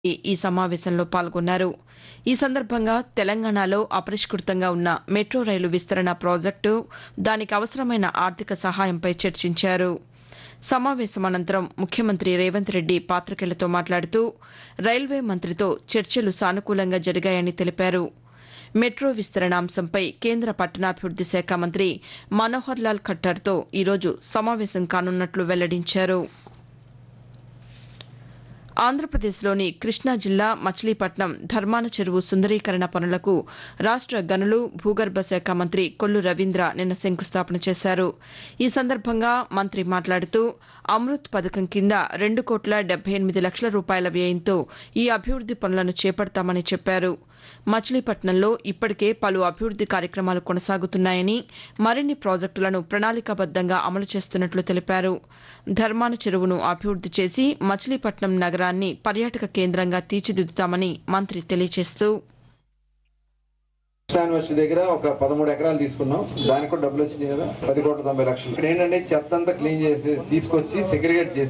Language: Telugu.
ఈ సమావేశంలో పాల్గొన్నారు ఈ సందర్భంగా తెలంగాణలో అపరిష్కృతంగా ఉన్న మెట్రో రైలు విస్తరణ ప్రాజెక్టు దానికి అవసరమైన ఆర్థిక సహాయంపై చర్చించారు సమావేశం అనంతరం ముఖ్యమంత్రి రేవంత్ రెడ్డి పాతికేయులతో మాట్లాడుతూ రైల్వే మంత్రితో చర్చలు సానుకూలంగా జరిగాయని తెలిపారు మెట్రో విస్తరణ అంశంపై కేంద్ర పట్టణాభివృద్ది శాఖ మంత్రి మనోహర్ లాల్ ఖట్టర్తో ఈరోజు సమావేశం కానున్నట్లు వెల్లడించారు ఆంధ్రప్రదేశ్లోని కృష్ణా జిల్లా మచిలీపట్నం ధర్మాన చెరువు సుందరీకరణ పనులకు రాష్ట గనులు భూగర్భ శాఖ మంత్రి కొల్లు రవీంద్ర నిన్న శంకుస్థాపన చేశారు ఈ సందర్భంగా మంత్రి మాట్లాడుతూ అమృత్ పథకం కింద రెండు కోట్ల డెబ్బై ఎనిమిది లక్షల రూపాయల వ్యయంతో ఈ అభివృద్ది పనులను చేపడతామని చెప్పారు మచిలీపట్నంలో ఇప్పటికే పలు అభివృద్ది కార్యక్రమాలు కొనసాగుతున్నాయని మరిన్ని ప్రాజెక్టులను ప్రణాళికాబద్దంగా అమలు చేస్తున్నట్లు తెలిపారు ధర్మాన చెరువును అభివృద్ది చేసి మచిలీపట్నం నగరాన్ని పర్యాటక కేంద్రంగా తీర్చిదిద్దుతామని మంత్రి తెలియజేస్తూ యూనివర్సిటీ దగ్గర ఒక పదమూడు ఎకరాలు తీసుకున్నాం దానికి కూడా డబ్బులు వచ్చినాయి కదా పది కోట్ల తొంభై లక్షలు ఇక్కడ ఏంటంటే చెత్త అంతా క్లీన్ చేసి తీసుకొచ్చి సెగ్రిగేట్ చేసి